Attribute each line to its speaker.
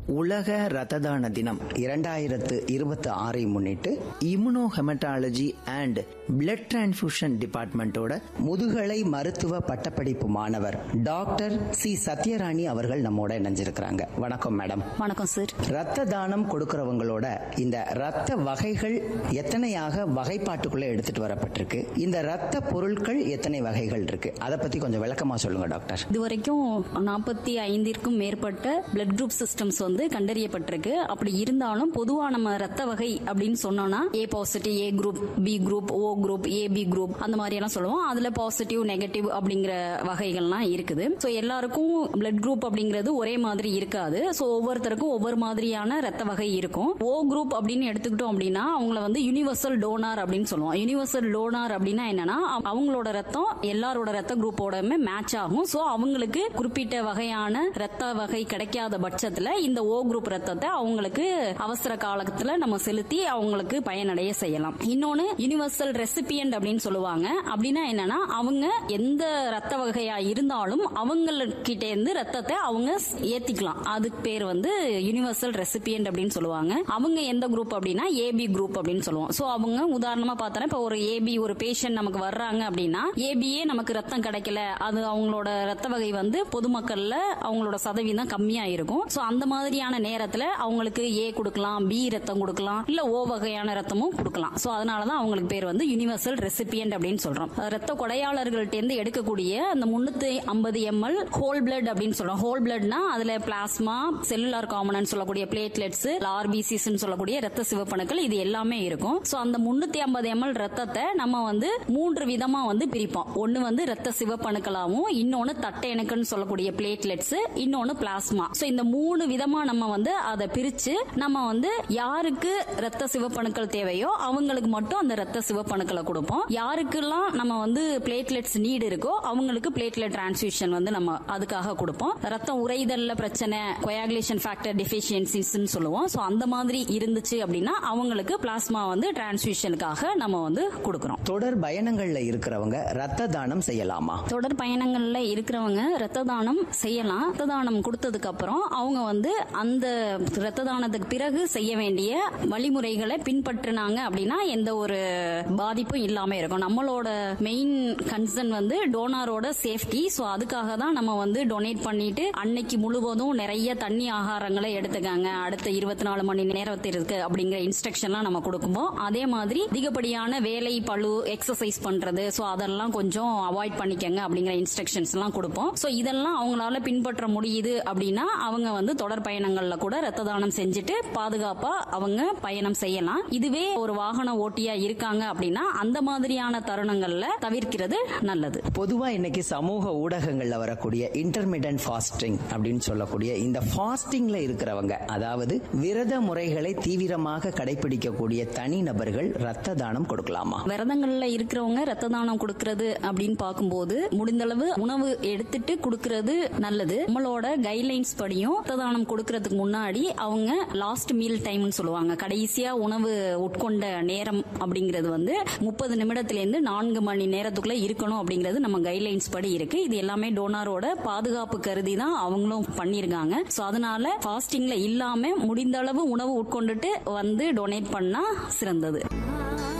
Speaker 1: உலக ரத்த தான தினம் இரண்டாயிரத்து இருபத்தி ஆறை முன்னிட்டு immuno haematology and blood transfusion டிபார்ட்மெண்டோட முதுகலை மருத்துவ பட்டப்படிப்பு மாணவர் டாக்டர் சி சத்யராணி அவர்கள் நம்மோட இணைஞ்சிருக்கிறாங்க வணக்கம் மேடம்
Speaker 2: வணக்கம் சார்
Speaker 1: ரத்த தானம் கொடுக்கறவங்களோட இந்த ரத்த வகைகள் எத்தனையாக வகைப்பாட்டுக்குள்ள எடுத்துட்டு வரப்பட்டிருக்கு இந்த ரத்த பொருட்கள் எத்தனை வகைகள் இருக்கு அதை பத்தி கொஞ்சம் விளக்கமா சொல்லுங்க டாக்டர்
Speaker 2: இதுவரைக்கும் நாற்பத்தி ஐந்திற்கும் மேற்பட்ட பிளட் குரூப் சிஸ்டம்ஸ் வந்து கண்டறியப்பட்டிருக்கு அப்படி இருந்தாலும் பொதுவா நம்ம ரத்த வகை அப்படின்னு சொன்னோம்னா A positive A group B group O group A B group அந்த மாதிரி எல்லாம் சொல்லுவோம் அதுல பாசிட்டிவ் நெகட்டிவ் அப்படிங்கிற வகைகள்லாம் இருக்குது ஸோ எல்லாருக்கும் பிளட் குரூப் அப்படிங்கிறது ஒரே மாதிரி இருக்காது ஸோ ஒவ்வொருத்தருக்கும் ஒவ்வொரு மாதிரியான ரத்த வகை இருக்கும் ஓ குரூப் அப்படின்னு எடுத்துக்கிட்டோம் அப்படின்னா அவங்கள வந்து யூனிவர்சல் டோனார் அப்படின்னு சொல்லுவோம் யூனிவர்சல் டோனார் அப்படின்னா என்னன்னா அவ- அவங்களோட ரத்தம் எல்லாரோட ரத்த குரூப்போடமே மேட்ச் ஆகும் ஸோ அவங்களுக்கு குறிப்பிட்ட வகையான ரத்த வகை கிடைக்காத பட்சத்துல இந்த ஓ குரூப் ரத்தத்தை அவங்களுக்கு அவசர காலத்துல நம்ம செலுத்தி அவங்களுக்கு பயனடைய செய்யலாம் இன்னொன்னு யூனிவர்சல் ரெசிபியன்ட் அப்படின்னு சொல்லுவாங்க அப்படின்னா என்னன்னா அவங்க எந்த ரத்த வகையா இருந்தாலும் அவங்ககிட்ட இருந்து ரத்தத்தை அவங்க ஏத்திக்கலாம் அதுக்கு பேர் வந்து யூனிவர்சல் ரெசிபியன்ட் அப்படின்னு சொல்லுவாங்க அவங்க எந்த குரூப் அப்படின்னா ஏபி குரூப் அப்படின்னு சொல்லுவோம் சோ அவங்க உதாரணமா பார்த்தோன்னா இப்ப ஒரு ஏபி ஒரு பேஷண்ட் நமக்கு வர்றாங்க அப்படின்னா ஏபியே நமக்கு ரத்தம் கிடைக்கல அது அவங்களோட ரத்த வகை வந்து பொதுமக்கள்ல அவங்களோட சதவீதம் கம்மியா இருக்கும் சோ அந்த மாதிரியான நேரத்துல அவங்களுக்கு ஏ கொடுக்கலாம் பி ரத்தம் கொடுக்கலாம் இல்ல ஓ வகையான ரத்தமும் கொடுக்கலாம் சோ அதனாலதான் அவங்களுக்கு பேர் வந்து யூனிவர்சல் ரெசிபியன்ட் அப்படின்னு சொல்றோம் ரத்த கொடையாளர்கள்ட்ட இருந்து எடுக்கக்கூடிய அந்த முன்னூத்தி ஐம்பது எம்எல் ஹோல் பிளட் அப்படின்னு சொல்றோம் ஹோல் பிளட்னா அதுல பிளாஸ்மா செல்லுலார் காமனன் சொல்லக்கூடிய பிளேட்லெட்ஸ் ஆர்பிசிஸ் சொல்லக்கூடிய ரத்த சிவப்பணுக்கள் இது எல்லாமே இருக்கும் சோ அந்த முன்னூத்தி ஐம்பது எம்எல் ரத்தத்தை நம்ம வந்து மூன்று விதமா வந்து பிரிப்போம் ஒன்னு வந்து ரத்த சிவப்பணுக்களாவும் இன்னொன்னு தட்டை அணுக்கள்னு சொல்லக்கூடிய பிளேட்லெட்ஸ் இன்னொன்னு பிளாஸ்மா சோ இந்த மூணு விதமா நம்ம வந்து அதை பிரிச்சு நம்ம வந்து யாருக்கு ரத்த சிவப்பணுக்கள் தேவையோ அவங்களுக்கு மட்டும் அந்த ரத்த சிவப்பணுக்களை கொடுப்போம் யாருக்கெல்லாம் நம்ம வந்து பிளேட்லெட்ஸ் நீடு இருக்கோ அவங்களுக்கு பிளேட்லெட் டிரான்ஸ்ஃபியூஷன் வந்து நம்ம அதுக்காக கொடுப்போம் ரத்தம் உறைதல்ல பிரச்சனை கொயாகுலேஷன் ஃபேக்டர் டெஃபிஷியன்சிஸ் சொல்லுவோம் சோ அந்த மாதிரி இருந்துச்சு அப்படின்னா அவங்களுக்கு பிளாஸ்மா வந்து டிரான்ஸ்ஃபியூஷனுக்காக நம்ம வந்து கொடுக்கறோம்
Speaker 1: தொடர் பயணங்கள்ல இருக்கிறவங்க ரத்த தானம் செய்யலாமா
Speaker 2: தொடர் பயணங்கள்ல இருக்கிறவங்க ரத்த தானம் செய்யலாம் ரத்த தானம் கொடுத்ததுக்கு அப்புறம் அவங்க வந்து அந்த ரத்த தானத்துக்கு பிறகு செய்ய வேண்டிய வழிமுறைகளை பின்பற்றினாங்க அப்படின்னா எந்த ஒரு பாதிப்பும் இல்லாம இருக்கும் நம்மளோட மெயின் கன்சர்ன் வந்து டோனாரோட சேஃப்டி சோ அதுக்காக தான் நம்ம வந்து டொனேட் பண்ணிட்டு அன்னைக்கு முழுவதும் நிறைய தண்ணி ஆகாரங்களை எடுத்துக்காங்க அடுத்த இருபத்தி நாலு மணி நேரத்திற்கு அப்படிங்கிற இன்ஸ்ட்ரக்ஷன்லாம் நம்ம கொடுக்கும்போது அதே மாதிரி அதிகப்படியான வேலை பழு எக்ஸசைஸ் பண்றது சோ அதெல்லாம் கொஞ்சம் அவாய்ட் பண்ணிக்கங்க அப்படிங்கிற இன்ஸ்ட்ரக்ஷன்ஸ் எல்லாம் கொடுப்போம் சோ இதெல்லாம் அவங்களால பின்பற்ற முடியுது அப்படின்னா அவங்க வந்து தொடர் பயணங்கள்ல கூட ரத்த தானம் செஞ்சுட்டு பாதுகாப்பா அவங்க பயணம் செய்யலாம் இதுவே ஒரு வாகன ஓட்டியா இருக்காங்க அப்படின்னா அந்த மாதிரியான தருணங்கள்ல தவிர்க்கிறது நல்லது
Speaker 1: பொதுவா இன்னைக்கு சமூக ஊடகங்கள்ல வரக்கூடிய இன்டர்மீடியன்ட் ஃபாஸ்டிங் அப்படின்னு சொல்லக்கூடிய இந்த ஃபாஸ்டிங்ல இருக்கிறவங்க அதாவது விரத முறைகளை தீவிரமாக கடைபிடிக்கக்கூடிய தனி நபர்கள் ரத்த தானம் கொடுக்கலாமா
Speaker 2: விரதங்கள்ல இருக்கிறவங்க ரத்த தானம் கொடுக்கறது அப்படின்னு பார்க்கும்போது முடிந்தளவு உணவு எடுத்துட்டு கொடுக்கறது நல்லது நம்மளோட கைட்லைன்ஸ் படியும் ரத்த தானம் கொடுக்கறதுக்கு முன்னாடி அவங்க லாஸ்ட் மீல் டைம்னு சொல்லுவாங்க கடைசியா உணவு உட்கொண்ட நேரம் அப்படிங்கிறது வந்து முப்பது நிமிடத்துல இருந்து நான்கு மணி நேரத்துக்குள்ள இருக்கணும் அப்படிங்கிறது நம்ம கைட்லைன்ஸ் படி இருக்கு இது எல்லாமே டோனாரோட பாதுகாப்பு கருதி தான் அவங்களும் பண்ணிருக்காங்க சோ அதனால ஃபாஸ்டிங்ல இல்லாம முடிந்த அளவு உணவு உட்கொண்டுட்டு வந்து டொனேட் பண்ணா சிறந்தது